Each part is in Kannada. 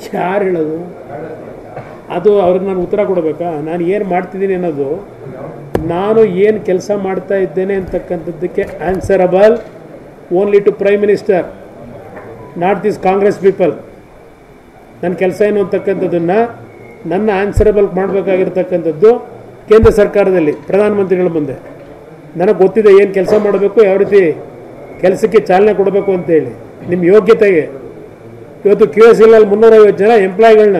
ಯಾರು ಹೇಳೋದು ಅದು ಅವ್ರಿಗೆ ನಾನು ಉತ್ತರ ಕೊಡಬೇಕಾ ನಾನು ಏನು ಮಾಡ್ತಿದ್ದೀನಿ ಅನ್ನೋದು ನಾನು ಏನು ಕೆಲಸ ಮಾಡ್ತಾ ಇದ್ದೇನೆ ಅಂತಕ್ಕಂಥದ್ದಕ್ಕೆ answerable only to prime minister not this Congress people ನನ್ನ ಕೆಲಸ ಏನು ಅಂತಕ್ಕಂಥದ್ದನ್ನು ನನ್ನ ಆನ್ಸರಬಲ್ ಮಾಡಬೇಕಾಗಿರ್ತಕ್ಕಂಥದ್ದು ಕೇಂದ್ರ ಸರ್ಕಾರದಲ್ಲಿ ಪ್ರಧಾನಮಂತ್ರಿಗಳ ಮುಂದೆ ನನಗೆ ಗೊತ್ತಿದೆ ಏನು ಕೆಲಸ ಮಾಡಬೇಕು ಯಾವ ರೀತಿ ಕೆಲಸಕ್ಕೆ ಚಾಲನೆ ಕೊಡಬೇಕು ಅಂತೇಳಿ ನಿಮ್ಮ ಯೋಗ್ಯತೆಗೆ ಇವತ್ತು ಕ್ಯೂ ಎಸ್ ಎಲ್ ಮುನ್ನೂರೈವತ್ತು ಜನ ಎಂಪ್ಲಾಯಿಗಳನ್ನ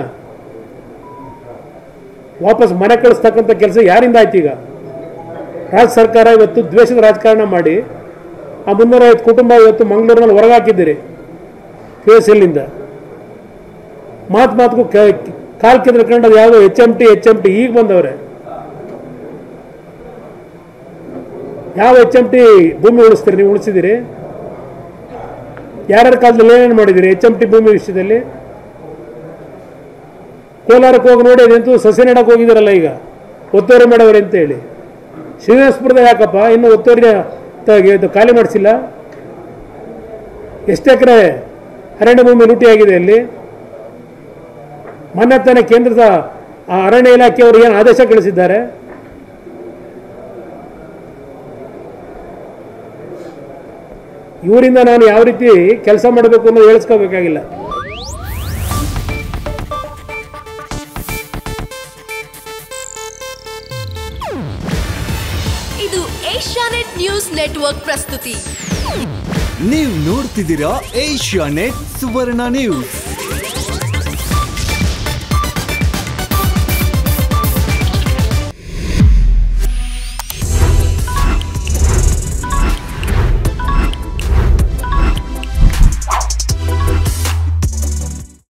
ವಾಪಸ್ ಮನೆ ಕಳಿಸ್ತಕ್ಕಂಥ ಕೆಲಸ ಯಾರಿಂದ ಆಯ್ತು ಈಗ ರಾಜ್ಯ ಸರ್ಕಾರ ಇವತ್ತು ದ್ವೇಷದ ರಾಜಕಾರಣ ಮಾಡಿ ಆ ಮುನ್ನೂರೈವತ್ತು ಕುಟುಂಬ ಇವತ್ತು ಮಂಗಳೂರಿನಲ್ಲಿ ಹೊರಗಾಕಿದ್ದೀರಿ ಕ್ಯೂ ಎಸ್ ಎಲ್ಲಿಂದ ಮಾತು ಮಾತುಗೂ ಕಾಲ್ ಕೆದ್ರಕೊಂಡದ್ದು ಯಾವುದೋ H M T H M T ಈಗ ಬಂದವ್ರೆ ಯಾವ ಎಚ್ ಎಮ್ ಟಿ ಭೂಮಿ ಉಳಿಸ್ತೀರಿ ನೀವು ಉಳಿಸಿದ್ದೀರಿ ಯಾರ್ಯಾರ ಕಾಲದಲ್ಲಿ ಏನೇನು ಮಾಡಿದ್ದೀರಿ ಎಚ್ ಎಮ್ ಟಿ ಭೂಮಿ ವಿಷಯದಲ್ಲಿ ಕೋಲಾರಕ್ಕೆ ಹೋಗಿ ನೋಡಿ ಅದಂತೂ ಸಸಿ ನೆಡಕ್ಕೆ ಹೋಗಿದ್ದಾರಲ್ಲ ಈಗ ಒತ್ತುವರಿ ಮಾಡವ್ರೆ ಅಂತೇಳಿ ಶ್ರೀನಿವಾಸಪುರದ ಯಾಕಪ್ಪ ಇನ್ನು ಒತ್ತುವರಿ ತ- ಇದು ಖಾಲಿ ಮಾಡಿಸಿಲ್ಲ ಎಷ್ಟು ಎಕರೆ ಅರಣ್ಯ ಭೂಮಿ ಲೂಟಿ ಆಗಿದೆ ಅಲ್ಲಿ ಮೊನ್ನೆ ತಾನೇ ಕೇಂದ್ರದ ಆ ಅರಣ್ಯ ಇಲಾಖೆಯವರು ಏನು ಆದೇಶ ಕಳಿಸಿದ್ದಾರೆ ಇವರಿಂದ ನಾನು ಯಾವ ರೀತಿ ಕೆಲಸ ಮಾಡಬೇಕು ಅನ್ನೋದು ಹೇಳಿಸ್ಕೋಬೇಕಾಗಿಲ್ಲ ಇದು ಏಷ್ಯಾನೆಟ್ ನ್ಯೂಸ್ ನೆಟ್ವರ್ಕ್ ಪ್ರಸ್ತುತಿ ನೀವು ನೋಡ್ತಿದ್ದೀರಾ ಏಷ್ಯಾ ನೆಟ್ ಸುವರ್ಣ ನ್ಯೂಸ್